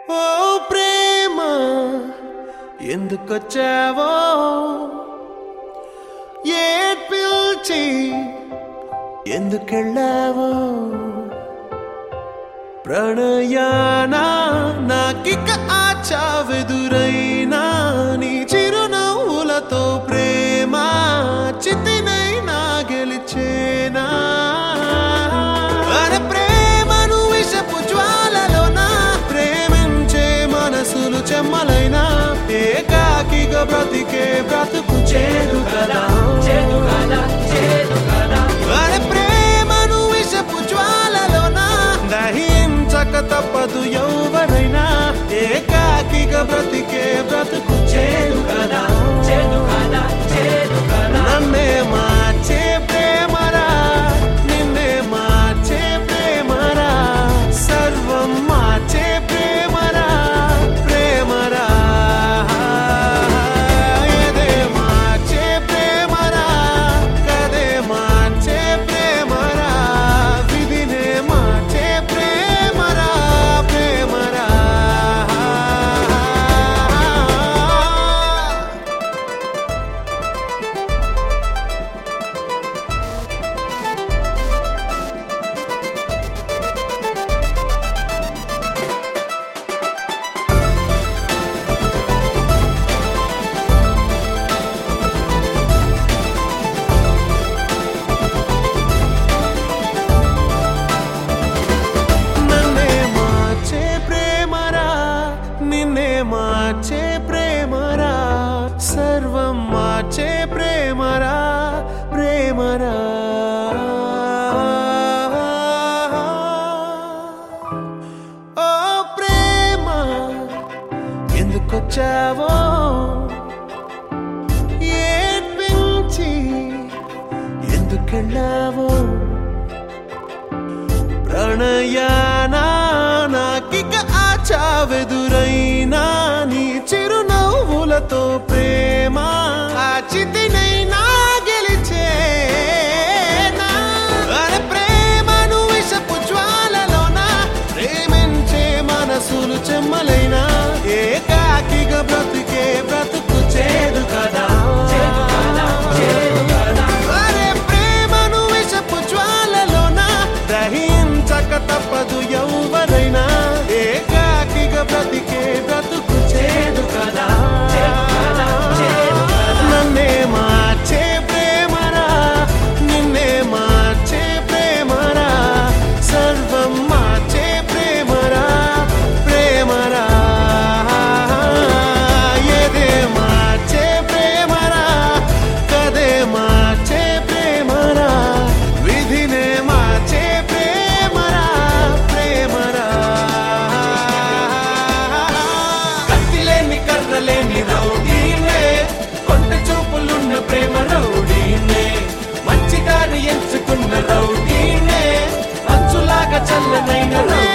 ఓ ప్రేమ ఎందుకొచ్చావో ఏ పిలిచి ఎందుకెళ్ళావో ప్రణయానా నాకిక ఆచావెదురైనా నీ చిరునవ్వులతో ప్రేమ చితినైనా గెలిచేనా అరే ప్రేమను విషపు జ్వాలలోనా ప్రేమించే మనసులు చెమ్మలైనా ఏకాకిగా బ్రతికే బ్రతుకు చేదు కదా చేదు కదా చేదు కదా అరే ప్రేమను విషపు జ్వాలలోనా దహించక తప్పదు ఎవరైనా ఏకాకిగా బ్రతికే బ్రతుకు చేదు కదా చేదు కదా చేదు కదా నన్నే మార్చే ప్రేమరా నిన్నే మార్చే ప్రేమరా సర్వం మార్చే ప్రేమరా ప్రేమరా ఏదే మార్చే ప్రేమరా కదే మార్చే ప్రేమరా విధినే మార్చే ప్రేమరా ప్రేమరా నన్నే మార్చే ప్రేమరా నిన్నే మార్చే ప్రేమరా సర్వం మార్చే ప్రేమరా ప్రేమరా ఓ ప్రేమ ఎందుకొచ్చావో ఏడ్పించి ఎందుకెళ్ళావో ప్రణయానా నాకిక ఆచావెదురైనా నీ చిరునవ్వులతో ప్రేమ ఆ చితినైనా గెలిచేనా అరే ప్రేమను విషపు జ్వాలలోన ప్రేమించే మనసులు చెమ్మలైనా ఏకాకిగా బ్రతికే బ్రతుకు చేదు కదా చేదు కదా చేదు కదా అరే ప్రేమను విషపు జ్వాలలోన దహించక తప్పదు ఎవరైనా ఏకాకిగా బ్రతికే బ్రతుకు చేదు కదా చేదు కదా చేదు కదా నన్నే మార్చే ప్రేమరా నిన్నే మార్చే ప్రేమరా సర్వం మార్చే ప్రేమరా ప్రేమరా ఏదే మార్చే ప్రేమరా కదే మార్చే ప్రేమరా విధినే మార్చే ప్రేమరా ప్రేమరా కత్తిలేని కర్రలేని రౌడీనే కొంట చూపులున్న ప్రేమ రౌడీనే మంచి దారి ఎంచుకున్న రౌడీనే అంచులాగా చల్లనైన రౌడీనే